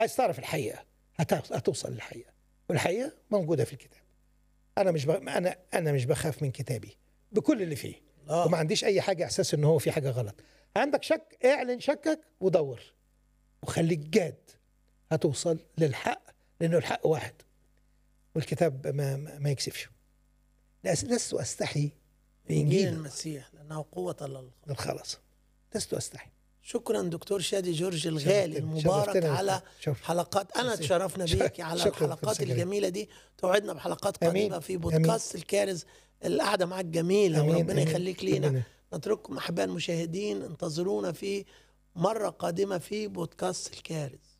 عايز تعرف الحقيقه هت- هتوصل للحقيقه والحقيقه موجوده في الكتاب انا مش ب... انا انا مش بخاف من كتابي بكل اللي فيه آه. وما عنديش اي حاجه احساس ان هو في حاجه غلط عندك شك اعلن شكك ودور وخليك جاد هتوصل للحق لانه الحق واحد والكتاب ما ما, ما يكسفش لس- لست استحي انجيل بانجيل المسيح لانه قوه للخلاص الخلاص لست استحي شكرا دكتور شادي جورج الغالي شرفتني- المبارك شرفتني يا على دكتور. شرف. حلقات انا ميرسي. تشرفنا شكرا- بيك على شكرا الحلقات دكتور سجل. الجميله دي توعدنا بحلقات أمين. قريبه في أمين. بودكاست الكارز القعده معاك جميله أمين. وربنا أمين. يخليك لينا ربنا- نترككم احباء المشاهدين انتظرونا في مره قادمه في بودكاست الكارز